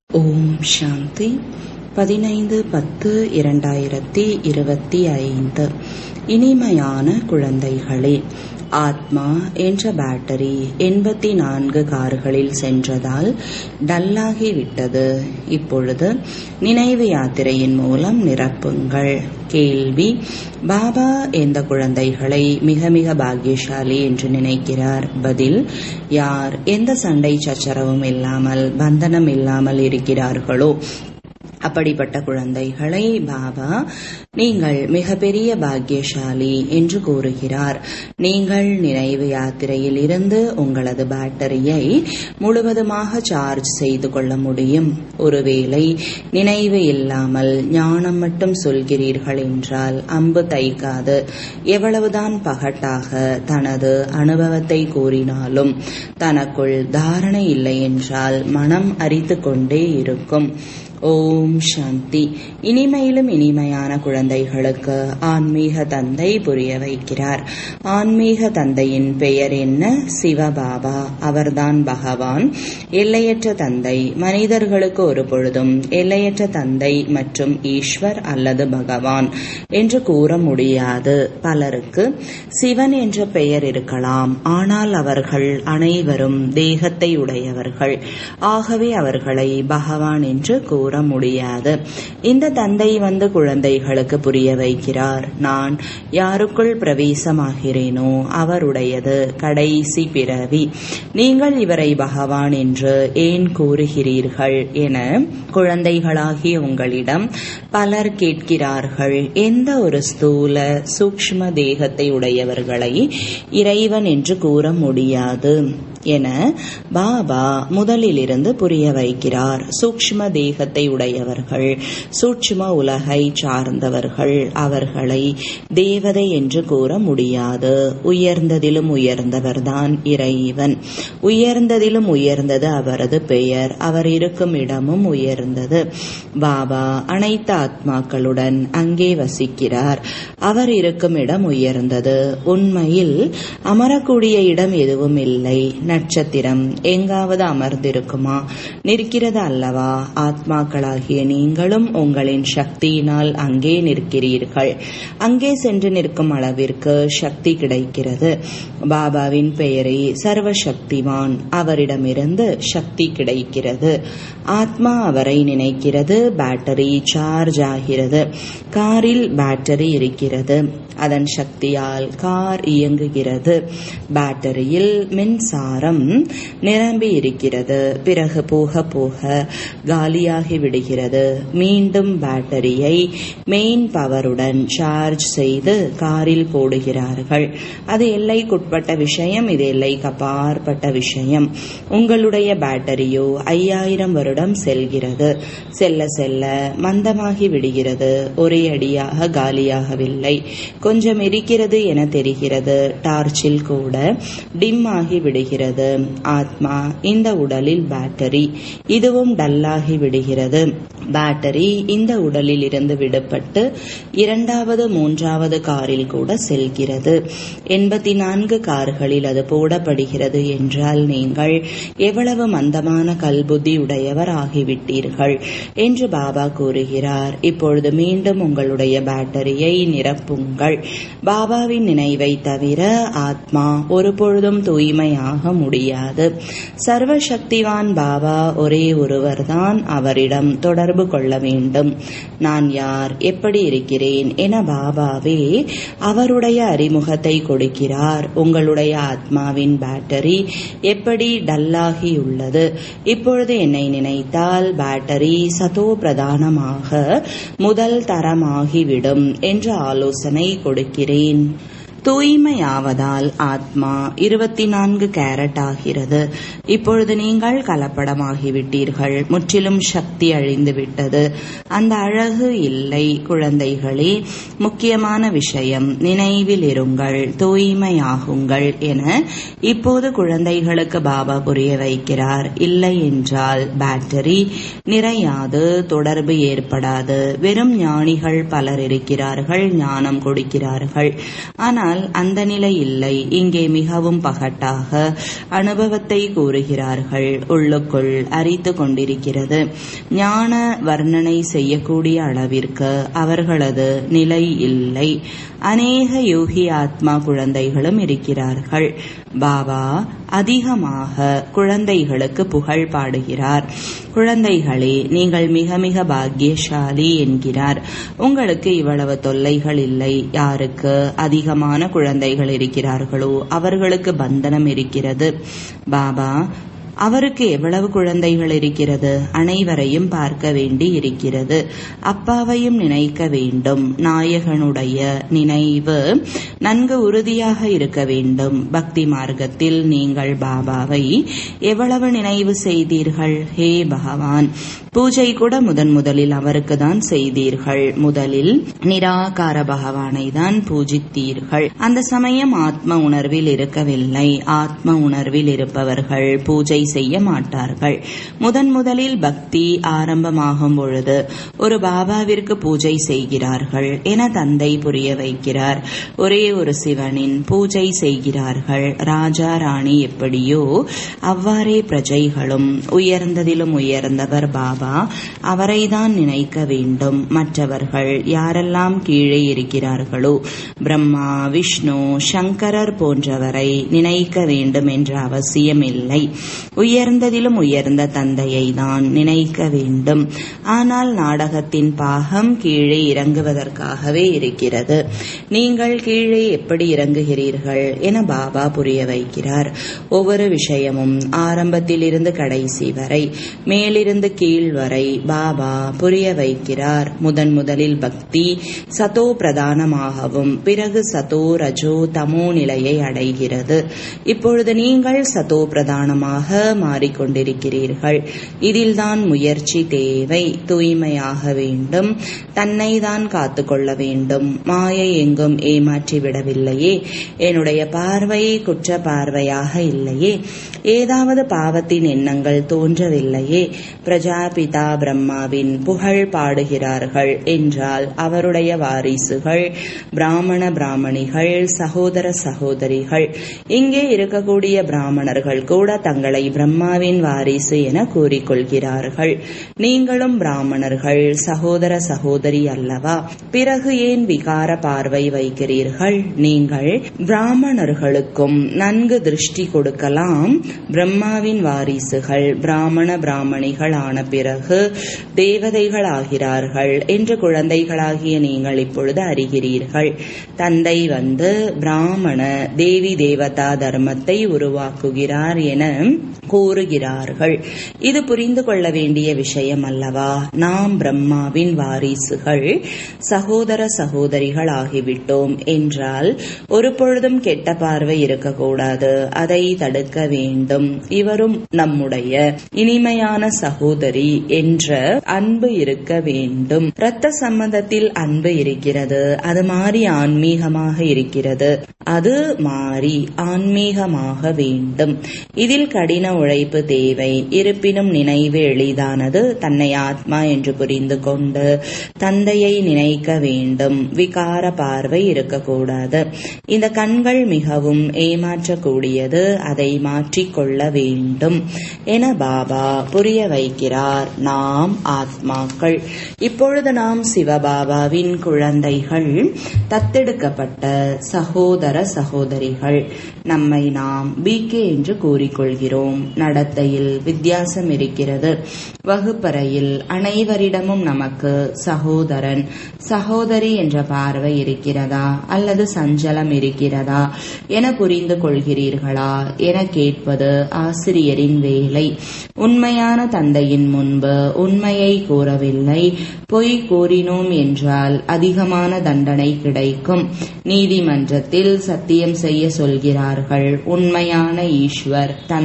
ஓம் சாந்தி பதினைந்து பத்து இரண்டாயிரத்தி இருபத்தி ஐந்து இனிமையான குழந்தைகளே ஆத்மா என்ற பேட்டரி எண்பத்தி நான்கு கார்களில் சென்றதால் டல்லாகிவிட்டது இப்பொழுது நினைவு யாத்திரையின் மூலம் நிரப்புங்கள் கேள்வி பாபா எந்த குழந்தைகளை மிக மிக பாக்கியசாலி என்று நினைக்கிறார் பதில் யார் எந்த சண்டை சச்சரவும் இல்லாமல் பந்தனம் இல்லாமல் இருக்கிறார்களோ அப்படிப்பட்ட குழந்தைகளை பாபா நீங்கள் மிகப்பெரிய பாக்கியசாலி என்று கூறுகிறார் நீங்கள் நினைவு யாத்திரையில் இருந்து உங்களது பேட்டரியை முழுவதுமாக சார்ஜ் செய்து கொள்ள முடியும் ஒருவேளை நினைவு இல்லாமல் ஞானம் மட்டும் சொல்கிறீர்கள் என்றால் அம்பு தைக்காது எவ்வளவுதான் பகட்டாக தனது அனுபவத்தை கூறினாலும் தனக்குள் தாரணை இல்லை என்றால் மனம் அரித்து கொண்டே இருக்கும் ஓம் சாந்தி இனிமையிலும் இனிமையான குழந்தைகளுக்கு ஆன்மீக தந்தை புரிய வைக்கிறார் ஆன்மீக தந்தையின் பெயர் என்ன சிவபாபா அவர்தான் பகவான் எல்லையற்ற தந்தை மனிதர்களுக்கு ஒரு பொழுதும் எல்லையற்ற தந்தை மற்றும் ஈஸ்வர் அல்லது பகவான் என்று கூற முடியாது பலருக்கு சிவன் என்ற பெயர் இருக்கலாம் ஆனால் அவர்கள் அனைவரும் தேகத்தை உடையவர்கள் ஆகவே அவர்களை பகவான் என்று கூற கூற முடியாது இந்த தந்தை வந்து குழந்தைகளுக்கு புரிய வைக்கிறார் நான் யாருக்குள் பிரவேசமாகிறேனோ அவருடையது கடைசி பிறவி நீங்கள் இவரை பகவான் என்று ஏன் கூறுகிறீர்கள் என குழந்தைகளாகிய உங்களிடம் பலர் கேட்கிறார்கள் எந்த ஒரு ஸ்தூல சூக்ஷ்ம தேகத்தை உடையவர்களை இறைவன் என்று கூற முடியாது என பாபா முதலிலிருந்து புரிய வைக்கிறார் சூக்ஷ்ம தேகத்தை உடையவர்கள் சூட்சும உலகை சார்ந்தவர்கள் அவர்களை தேவதை என்று கூற முடியாது உயர்ந்ததிலும் உயர்ந்தவர்தான் இறைவன் உயர்ந்ததிலும் உயர்ந்தது அவரது பெயர் அவர் இருக்கும் இடமும் உயர்ந்தது பாபா அனைத்து ஆத்மாக்களுடன் அங்கே வசிக்கிறார் அவர் இருக்கும் இடம் உயர்ந்தது உண்மையில் அமரக்கூடிய இடம் எதுவும் இல்லை நட்சத்திரம் எங்காவது அமர்ந்திருக்குமா நிற்கிறது அல்லவா ஆத்மாக்களாகிய நீங்களும் உங்களின் சக்தியினால் அங்கே நிற்கிறீர்கள் அங்கே சென்று நிற்கும் அளவிற்கு சக்தி கிடைக்கிறது பாபாவின் பெயரை சர்வசக்திவான் அவரிடமிருந்து சக்தி கிடைக்கிறது ஆத்மா அவரை நினைக்கிறது பேட்டரி சார்ஜ் ஆகிறது காரில் பேட்டரி இருக்கிறது அதன் சக்தியால் கார் இயங்குகிறது பேட்டரியில் மின்சாரம் நிரம்பி இருக்கிறது பிறகு போக போக காலியாகி விடுகிறது மீண்டும் பேட்டரியை மெயின் பவருடன் சார்ஜ் செய்து காரில் போடுகிறார்கள் அது எல்லைக்குட்பட்ட விஷயம் இது எல்லைக்கு அப்பாற்பட்ட விஷயம் உங்களுடைய பேட்டரியோ ஐயாயிரம் வருடம் செல்கிறது செல்ல செல்ல மந்தமாகி விடுகிறது ஒரே அடியாக காலியாகவில்லை கொஞ்சம் இருக்கிறது என தெரிகிறது டார்ச்சில் கூட டிம் ஆகி விடுகிறது ஆத்மா இந்த உடலில் பேட்டரி இதுவும் டல்லாகி விடுகிறது பேட்டரி இந்த உடலில் இருந்து விடுபட்டு இரண்டாவது மூன்றாவது காரில் கூட செல்கிறது எண்பத்தி நான்கு கார்களில் அது போடப்படுகிறது என்றால் நீங்கள் எவ்வளவு மந்தமான கல்புத்தி உடையவர் ஆகிவிட்டீர்கள் என்று பாபா கூறுகிறார் இப்பொழுது மீண்டும் உங்களுடைய பேட்டரியை நிரப்புங்கள் பாபாவின் நினைவை தவிர ஆத்மா ஒரு பொழுதும் தூய்மையாக முடியாது சர்வசக்திவான் பாபா ஒரே ஒருவர்தான் அவரிடம் தொடர்பு கொள்ள வேண்டும் நான் யார் எப்படி இருக்கிறேன் என பாபாவே அவருடைய அறிமுகத்தை கொடுக்கிறார் உங்களுடைய ஆத்மாவின் பேட்டரி எப்படி டல்லாகியுள்ளது இப்பொழுது என்னை நினைத்தால் பேட்டரி சதோ பிரதானமாக முதல் தரமாகிவிடும் என்ற ஆலோசனை கொடுக்கிறேன் தூய்மையாவதால் ஆத்மா இருபத்தி நான்கு கேரட் ஆகிறது இப்பொழுது நீங்கள் கலப்படமாகிவிட்டீர்கள் முற்றிலும் சக்தி அழிந்து விட்டது அந்த அழகு இல்லை குழந்தைகளே முக்கியமான விஷயம் நினைவில் இருங்கள் தூய்மையாகுங்கள் என இப்போது குழந்தைகளுக்கு பாபா புரிய வைக்கிறார் இல்லை என்றால் பேட்டரி நிறையாது தொடர்பு ஏற்படாது வெறும் ஞானிகள் பலர் இருக்கிறார்கள் ஞானம் கொடுக்கிறார்கள் ஆனால் ஆனால் அந்த நிலை இல்லை இங்கே மிகவும் பகட்டாக அனுபவத்தை கூறுகிறார்கள் உள்ளுக்குள் அரித்து கொண்டிருக்கிறது ஞான வர்ணனை செய்யக்கூடிய அளவிற்கு அவர்களது நிலை இல்லை அநேக யோகி ஆத்மா குழந்தைகளும் இருக்கிறார்கள் பாபா அதிகமாக குழந்தைகளுக்கு புகழ் பாடுகிறார் குழந்தைகளே நீங்கள் மிக மிக பாக்கியசாலி என்கிறார் உங்களுக்கு இவ்வளவு தொல்லைகள் இல்லை யாருக்கு அதிகமான குழந்தைகள் இருக்கிறார்களோ அவர்களுக்கு பந்தனம் இருக்கிறது பாபா அவருக்கு எவ்வளவு குழந்தைகள் இருக்கிறது அனைவரையும் பார்க்க வேண்டி இருக்கிறது அப்பாவையும் நினைக்க வேண்டும் நாயகனுடைய நினைவு நன்கு உறுதியாக இருக்க வேண்டும் பக்தி மார்க்கத்தில் நீங்கள் பாபாவை எவ்வளவு நினைவு செய்தீர்கள் ஹே பகவான் பூஜை கூட முதன் முதலில் அவருக்கு தான் செய்தீர்கள் முதலில் நிராகார பகவானை தான் பூஜித்தீர்கள் அந்த சமயம் ஆத்ம உணர்வில் இருக்கவில்லை ஆத்ம உணர்வில் இருப்பவர்கள் பூஜை செய்ய மாட்டார்கள் முதன் முதலில் பக்தி ஆரம்பமாகும் பொழுது ஒரு பாபாவிற்கு பூஜை செய்கிறார்கள் என தந்தை புரிய வைக்கிறார் ஒரே ஒரு சிவனின் பூஜை செய்கிறார்கள் ராஜா ராணி எப்படியோ அவ்வாறே பிரஜைகளும் உயர்ந்ததிலும் உயர்ந்தவர் பாபா அவரைதான் நினைக்க வேண்டும் மற்றவர்கள் யாரெல்லாம் கீழே இருக்கிறார்களோ பிரம்மா விஷ்ணு சங்கரர் போன்றவரை நினைக்க வேண்டும் என்ற அவசியமில்லை உயர்ந்ததிலும் உயர்ந்த தந்தையை தான் நினைக்க வேண்டும் ஆனால் நாடகத்தின் பாகம் கீழே இறங்குவதற்காகவே இருக்கிறது நீங்கள் கீழே எப்படி இறங்குகிறீர்கள் என பாபா புரிய வைக்கிறார் ஒவ்வொரு விஷயமும் ஆரம்பத்தில் இருந்து கடைசி வரை மேலிருந்து கீழ் வரை பாபா புரிய வைக்கிறார் முதன் முதலில் பக்தி சதோ பிரதானமாகவும் பிறகு சதோ ரஜோ தமோ நிலையை அடைகிறது இப்பொழுது நீங்கள் சதோ பிரதானமாக மாறிக்கொண்டிருக்கிறீர்கள் இதில்தான் முயற்சி தேவை தூய்மையாக வேண்டும் தன்னை தான் காத்துக்கொள்ள வேண்டும் மாயை எங்கும் ஏமாற்றி விடவில்லையே என்னுடைய பார்வை குற்ற பார்வையாக இல்லையே ஏதாவது பாவத்தின் எண்ணங்கள் தோன்றவில்லையே பிரஜாபிதா பிரம்மாவின் புகழ் பாடுகிறார்கள் என்றால் அவருடைய வாரிசுகள் பிராமண பிராமணிகள் சகோதர சகோதரிகள் இங்கே இருக்கக்கூடிய பிராமணர்கள் கூட தங்களை பிரம்மாவின் வாரிசு என கூறிக்கொள்கிறார்கள் நீங்களும் பிராமணர்கள் சகோதர சகோதரி அல்லவா பிறகு ஏன் விகார பார்வை வைக்கிறீர்கள் நீங்கள் பிராமணர்களுக்கும் நன்கு திருஷ்டி கொடுக்கலாம் பிரம்மாவின் வாரிசுகள் பிராமண பிராமணிகள் ஆன பிறகு தேவதைகள் ஆகிறார்கள் என்று குழந்தைகளாகிய நீங்கள் இப்பொழுது அறிகிறீர்கள் தந்தை வந்து பிராமண தேவி தேவதா தர்மத்தை உருவாக்குகிறார் என கூறுகிறார்கள் இது புரிந்து கொள்ள வேண்டிய விஷயம் அல்லவா நாம் பிரம்மாவின் வாரிசுகள் சகோதர சகோதரிகள் ஆகிவிட்டோம் என்றால் ஒரு பொழுதும் கெட்ட பார்வை இருக்கக்கூடாது அதை தடுக்க வேண்டும் இவரும் நம்முடைய இனிமையான சகோதரி என்ற அன்பு இருக்க வேண்டும் இரத்த சம்பந்தத்தில் அன்பு இருக்கிறது அது மாறி ஆன்மீகமாக இருக்கிறது அது மாறி ஆன்மீகமாக வேண்டும் இதில் கடின உழைப்பு தேவை இருப்பினும் நினைவு எளிதானது தன்னை ஆத்மா என்று புரிந்து கொண்டு தந்தையை நினைக்க வேண்டும் விகார பார்வை இருக்கக்கூடாது இந்த கண்கள் மிகவும் ஏமாற்றக்கூடியது அதை மாற்றிக்கொள்ள வேண்டும் என பாபா புரிய வைக்கிறார் நாம் ஆத்மாக்கள் இப்பொழுது நாம் சிவபாபாவின் குழந்தைகள் தத்தெடுக்கப்பட்ட சகோதர சகோதரிகள் நம்மை நாம் பிகே என்று கூறிக்கொள்கிறோம் நடத்தையில் வித்தியாசம் இருக்கிறது வகுப்பறையில் அனைவரிடமும் நமக்கு சகோதரன் சகோதரி என்ற பார்வை இருக்கிறதா அல்லது சஞ்சலம் இருக்கிறதா என புரிந்து கொள்கிறீர்களா என கேட்பது ஆசிரியரின் வேலை உண்மையான தந்தையின் முன்பு உண்மையை கூறவில்லை பொய் கூறினோம் என்றால் அதிகமான தண்டனை கிடைக்கும் நீதிமன்றத்தில் சத்தியம் செய்ய சொல்கிறார்கள் உண்மையான ஈஸ்வர் தந்தைக்கு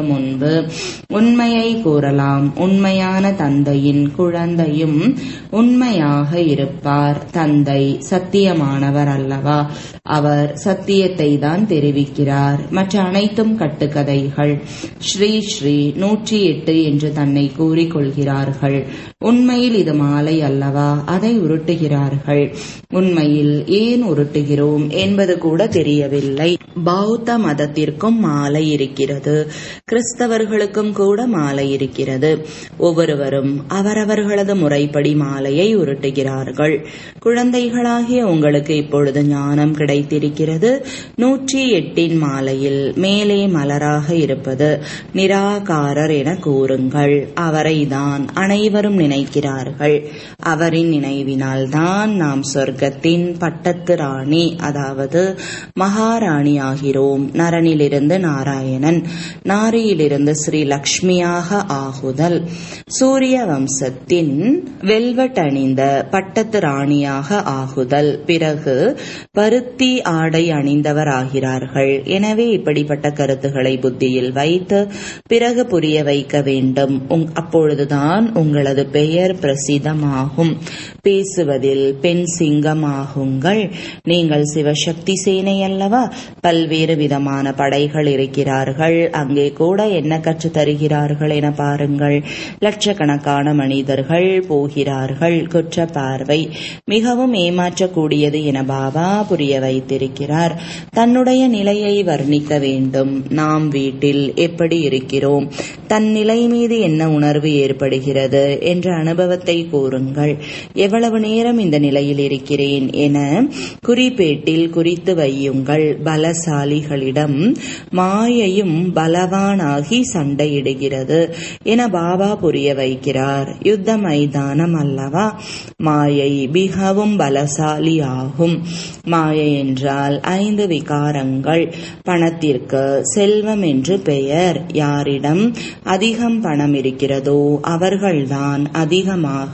முன்பு உண்மையை கூறலாம் உண்மையான தந்தையின் குழந்தையும் உண்மையாக இருப்பார் தந்தை சத்தியமானவர் அல்லவா அவர் சத்தியத்தை தான் தெரிவிக்கிறார் மற்ற அனைத்தும் கட்டுக்கதைகள் ஸ்ரீ ஸ்ரீ நூற்றி எட்டு என்று தன்னை கூறிக்கொள்கிறார்கள் உண்மையில் இது மாலை அல்லவா அதை உருட்டுகிறார்கள் உண்மையில் ஏன் உருட்டுகிறோம் என்பது கூட தெரியவில்லை பௌத்த மதத்திற்கும் மாலை இருக்கிறது கிறிஸ்தவர்களுக்கும் கூட மாலை இருக்கிறது ஒவ்வொருவரும் அவரவர்களது முறைப்படி மாலையை உருட்டுகிறார்கள் குழந்தைகளாகிய உங்களுக்கு இப்பொழுது ஞானம் கிடைத்திருக்கிறது நூற்றி எட்டின் மாலையில் மேலே மலராக இருப்பது நிராகாரர் என கூறுங்கள் அவரை தான் அனைவரும் நினைக்கிறார்கள் அவரின் நினைவினால் தான் நாம் சொர்க்கத்தின் பட்டத்து ராணி அதாவது மகாராணி ஆகிறோம் நரனிலிருந்து நாராயணன் நாரியிலிருந்து ஸ்ரீ லக்ஷ்மியாக ஆகுதல் சூரிய வம்சத்தின் வெல்வெட் அணிந்த பட்டத்து ராணியாக ஆகுதல் பிறகு பருத்தி ஆடை அணிந்தவர் ஆகிறார்கள் எனவே இப்படிப்பட்ட கருத்துக்களை புத்தியில் வைத்து பிறகு புரிய வைக்க வேண்டும் அப்பொழுதுதான் உங்களது பெயர் பிரசித்தமாகும் பேசுவதில் பெண் சிங்கமாகுங்கள் நீங்கள் சிவசக்தி சேனை அல்லவா பல்வேறு விதமான படைகள் இருக்கிறார்கள் அங்கே கூட என்ன கற்று தருகிறார்கள் என பாருங்கள் லட்சக்கணக்கான மனிதர்கள் போகிறார்கள் குற்ற பார்வை மிகவும் ஏமாற்றக்கூடியது என பாபா புரிய வைத்திருக்கிறார் தன்னுடைய நிலையை வர்ணிக்க வேண்டும் நாம் வீட்டில் எப்படி இருக்கிறோம் தன் நிலை மீது என்ன உணர்வு ஏற்படுகிறது என்ற அனுபவத்தை கூறுங்கள் எவ்வளவு நேரம் இந்த நிலையில் இருக்கிறேன் என குறிப்பேட்டில் குறித்து வையுங்கள் பலசாலிகளிடம் மாயையும் பலவானாகி சண்டையிடுகிறது என பாபா புரிய வைக்கிறார் யுத்த மைதானம் அல்லவா மாயை மிகவும் பலசாலி ஆகும் மாயை என்றால் ஐந்து விகாரங்கள் பணத்திற்கு செல்வம் என்று பெயர் யாரிடம் அதிகம் பணம் இருக்கிறதோ அவர்கள்தான் அதிகமாக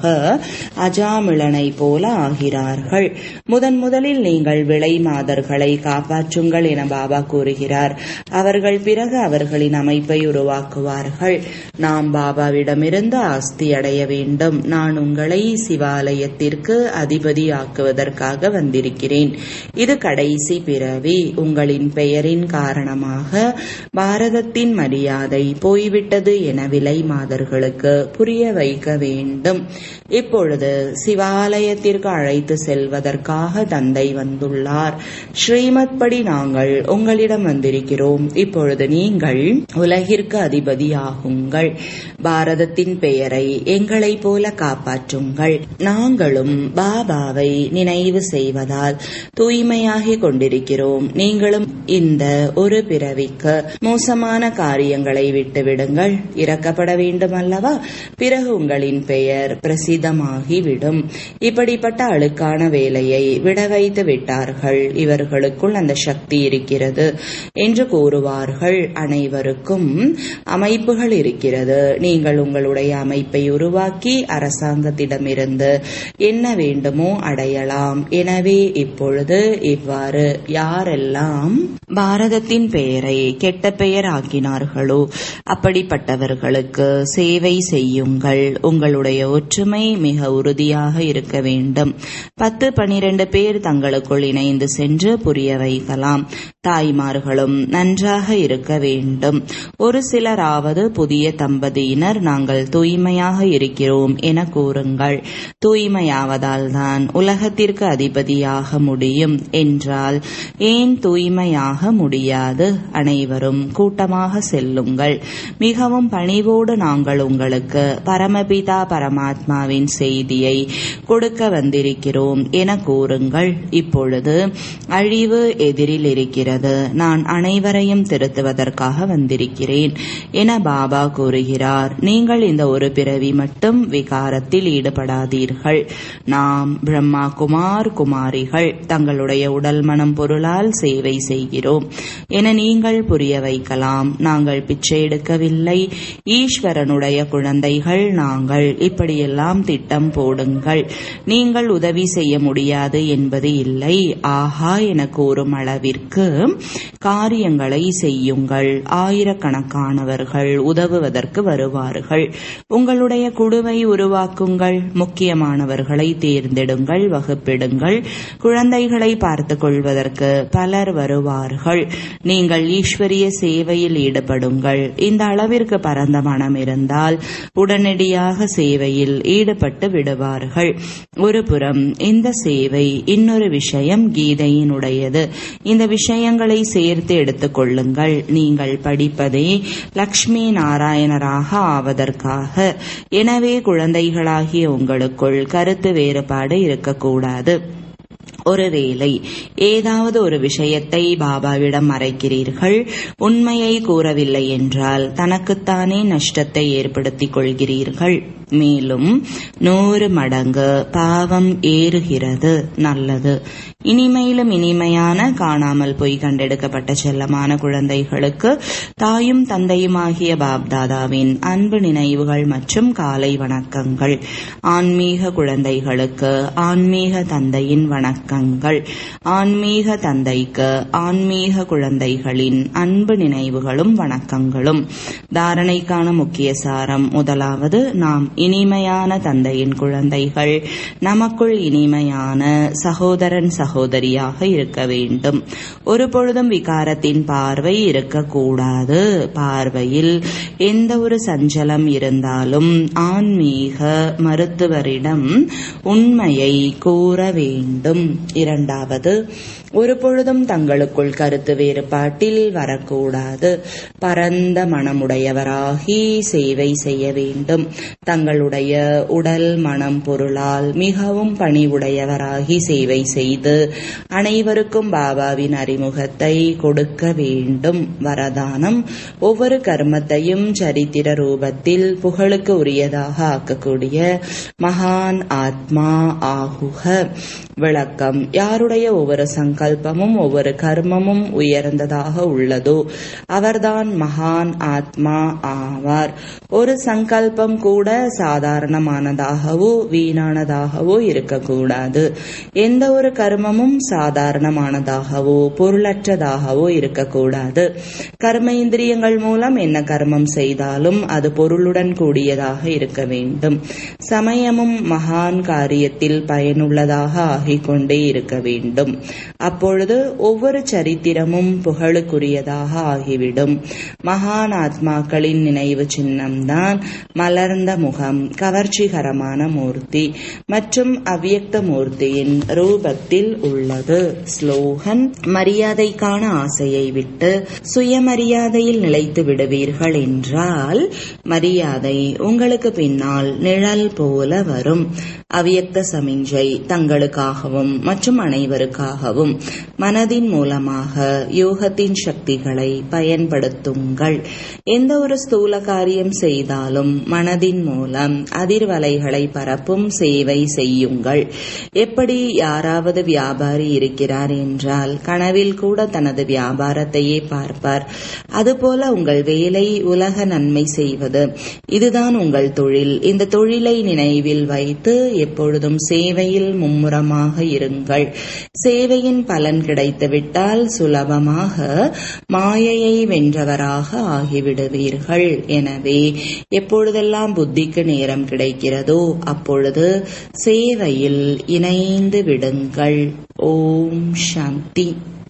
அஜாமிளனை போல ஆகிறார்கள் முதன் முதலில் நீங்கள் விலை மாதர்களை காப்பாற்றுங்கள் என பாபா கூறுகிறார் அவர்கள் பிறகு அவர்களின் அமைப்பை உருவாக்குவார்கள் நாம் பாபாவிடமிருந்து ஆஸ்தி அடைய வேண்டும் நான் உங்களை சிவாலயத்திற்கு அதிபதியாக்குவதற்காக வந்திருக்கிறேன் இது கடைசி பிறவி உங்களின் பெயரின் காரணமாக பாரதத்தின் மரியாதை போய்விட்டது என விலை மாதர்களுக்கு புரிய வைக்க வேண்டும் இப்பொழுது சிவாலயத்திற்கு அழைத்து செல்வதற்காக தந்தை வந்துள்ளார் ஸ்ரீமத் படி நாங்கள் உங்களிடம் வந்திருக்கிறோம் இப்பொழுது நீங்கள் உலகிற்கு அதிபதியாகுங்கள் பாரதத்தின் பெயரை எங்களைப் போல காப்பாற்றுங்கள் நாங்களும் பாபாவை நினைவு செய்வதால் தூய்மையாகிக் கொண்டிருக்கிறோம் நீங்களும் இந்த ஒரு பிறவிக்கு மோசமான காரியங்களை விட்டுவிடுங்கள் இறக்கப்பட வேண்டும் அல்லவா பிறகு உங்களின் பெயர் பிரசித்தமாகிவிடும் இப்படிப்பட்ட அழுக்கான வேலையை விட வைத்து விட்டார்கள் இவர்களுக்குள் அந்த சக்தி இருக்கிறது என்று கூறுவார்கள் அனைவருக்கும் அமைப்புகள் இருக்கிறது நீங்கள் உங்களுடைய அமைப்பை உருவாக்கி அரசாங்கத்திடமிருந்து என்ன வேண்டுமோ அடையலாம் எனவே இப்பொழுது இவ்வாறு யாரெல்லாம் பாரதத்தின் பெயரை கெட்ட பெயர் ஆக்கினார்களோ அப்படிப்பட்டவர்களுக்கு சேவை செய்யுங்கள் உங்களுடைய ஒற்றுமை மிக உறுதியாக இருக்க வேண்டும் பத்து பனிரெண்டு பேர் தங்களுக்குள் இணைந்து சென்று புரிய வைக்கலாம் தாய்மார்களும் நன்றாக இருக்க வேண்டும் ஒரு சிலராவது புதிய தம்பதியினர் நாங்கள் தூய்மையாக இருக்கிறோம் என கூறுங்கள் தூய்மையாவதால் தான் உலகத்திற்கு அதிபதியாக முடியும் என்றால் ஏன் தூய்மையாக முடியாது அனைவரும் கூட்டமாக செல்லுங்கள் மிகவும் பணிவோடு நாங்கள் உங்களுக்கு பரமபிதா பரமாத்மாவின் செய்தியை கொடுக்க வந்திருக்கிறோம் என கூறுங்கள் இப்பொழுது அழிவு எதிரில் இருக்கிறது நான் அனைவரையும் திருத்துவதற்காக வந்திருக்கிறேன் என பாபா கூறுகிறார் நீங்கள் இந்த ஒரு பிறவி மட்டும் விகாரத்தில் ஈடுபடாதீர்கள் நாம் பிரம்மா குமார் குமாரிகள் தங்களுடைய உடல் மனம் பொருளால் சேவை செய்கிறோம் என நீங்கள் புரிய வைக்கலாம் நாங்கள் பிச்சை எடுக்கவில்லை ஈஸ்வரனுடைய குழந்தைகள் நாங்கள் இப்படியெல்லாம் திட்டம் போடுங்கள் நீங்கள் உதவி செய்ய முடியாது என்பது இல்லை ஆஹா என கூறும் அளவிற்கு காரியங்களை செய்யுங்கள் ஆயிரக்கணக்கானவர்கள் உதவுவதற்கு வருவார்கள் உங்களுடைய குழுவை உருவாக்குங்கள் முக்கியமானவர்களை தேர்ந்தெடுங்கள் வகுப்பிடுங்கள் குழந்தைகளை பார்த்துக் கொள்வதற்கு பலர் வருவார்கள் நீங்கள் ஈஸ்வரிய சேவையில் ஈடுபடுங்கள் இந்த அளவிற்கு பரந்த மனம் இருந்தால் உடனடியாக சேவையில் ஈடுபட்டு விடுவார்கள் ஒரு புறம் இந்த சேவை இன்னொரு விஷயம் கீதையினுடையது இந்த விஷயங்களை சேர்த்து எடுத்துக் கொள்ளுங்கள் நீங்கள் படிப்பதே லக்ஷ்மி நாராயணராக ஆவதற்காக எனவே குழந்தைகளாகிய உங்களுக்குள் கருத்து வேறுபாடு இருக்கக்கூடாது ஒருவேளை ஏதாவது ஒரு விஷயத்தை பாபாவிடம் மறைக்கிறீர்கள் உண்மையை கூறவில்லை என்றால் தனக்குத்தானே நஷ்டத்தை ஏற்படுத்திக் கொள்கிறீர்கள் மேலும் நூறு மடங்கு பாவம் ஏறுகிறது நல்லது இனிமையிலும் இனிமையான காணாமல் போய் கண்டெடுக்கப்பட்ட செல்லமான குழந்தைகளுக்கு தாயும் தந்தையுமாகிய பாப்தாதாவின் அன்பு நினைவுகள் மற்றும் காலை வணக்கங்கள் ஆன்மீக குழந்தைகளுக்கு ஆன்மீக தந்தையின் வணக்கங்கள் ஆன்மீக தந்தைக்கு ஆன்மீக குழந்தைகளின் அன்பு நினைவுகளும் வணக்கங்களும் தாரணைக்கான முக்கிய சாரம் முதலாவது நாம் இனிமையான தந்தையின் குழந்தைகள் நமக்குள் இனிமையான சகோதரன் சகோதரியாக இருக்க வேண்டும் ஒரு பொழுதும் விகாரத்தின் பார்வை இருக்கக்கூடாது பார்வையில் எந்த ஒரு சஞ்சலம் இருந்தாலும் ஆன்மீக மருத்துவரிடம் உண்மையை கூற வேண்டும் இரண்டாவது ஒரு பொழுதும் தங்களுக்குள் கருத்து வேறுபாட்டில் வரக்கூடாது பரந்த மனமுடையவராகி சேவை செய்ய வேண்டும் தங்களுடைய உடல் மனம் பொருளால் மிகவும் பணிவுடையவராகி சேவை செய்து அனைவருக்கும் பாபாவின் அறிமுகத்தை கொடுக்க வேண்டும் வரதானம் ஒவ்வொரு கர்மத்தையும் சரித்திர ரூபத்தில் புகழுக்கு உரியதாக ஆக்கக்கூடிய மகான் ஆத்மா ஆகுக விளக்கம் யாருடைய ஒவ்வொரு சங்கல்பமும் ஒவ்வொரு கர்மமும் உயர்ந்ததாக உள்ளதோ அவர்தான் மகான் ஆத்மா ஆவார் ஒரு சங்கல்பம் கூட சாதாரணமானதாகவோ வீணானதாகவோ இருக்கக்கூடாது எந்த ஒரு கர்மமும் சாதாரணமானதாகவோ பொருளற்றதாகவோ இருக்கக்கூடாது கர்ம இந்திரியங்கள் மூலம் என்ன கர்மம் செய்தாலும் அது பொருளுடன் கூடியதாக இருக்க வேண்டும் சமயமும் மகான் காரியத்தில் பயனுள்ளதாக ஆகிக் கொண்டே இருக்க வேண்டும் அப்பொழுது ஒவ்வொரு சரித்திரமும் புகழுக்குரியதாக ஆகிவிடும் மகான் ஆத்மாக்களின் நினைவு சின்னம்தான் மலர்ந்த முகம் கவர்ச்சிகரமான மூர்த்தி மற்றும் அவ்யக்த மூர்த்தியின் ரூபத்தில் உள்ளது ஸ்லோகன் மரியாதைக்கான ஆசையை விட்டு சுயமரியாதையில் நிலைத்து விடுவீர்கள் என்றால் மரியாதை உங்களுக்கு பின்னால் நிழல் போல வரும் அவ்யக்த சமிஞ்சை தங்களுக்காகவும் மற்றும் அனைவருக்காகவும் மனதின் மூலமாக யோகத்தின் சக்திகளை பயன்படுத்துங்கள் எந்த ஒரு ஸ்தூல காரியம் செய்தாலும் மனதின் மூலம் அதிர்வலைகளை பரப்பும் சேவை செய்யுங்கள் எப்படி யாராவது வியாபாரி இருக்கிறார் என்றால் கனவில் கூட தனது வியாபாரத்தையே பார்ப்பார் அதுபோல உங்கள் வேலை உலக நன்மை செய்வது இதுதான் உங்கள் தொழில் இந்த தொழிலை நினைவில் வைத்து எப்பொழுதும் சேவையில் மும்முரமாக இருங்கள் சேவையின் பலன் கிடைத்துவிட்டால் சுலபமாக மாயையை வென்றவராக ஆகிவிடுவீர்கள் எனவே எப்பொழுதெல்லாம் புத்திக்கு நேரம் கிடைக்கிறதோ அப்பொழுது சேவையில் இணைந்து விடுங்கள் ஓம் சாந்தி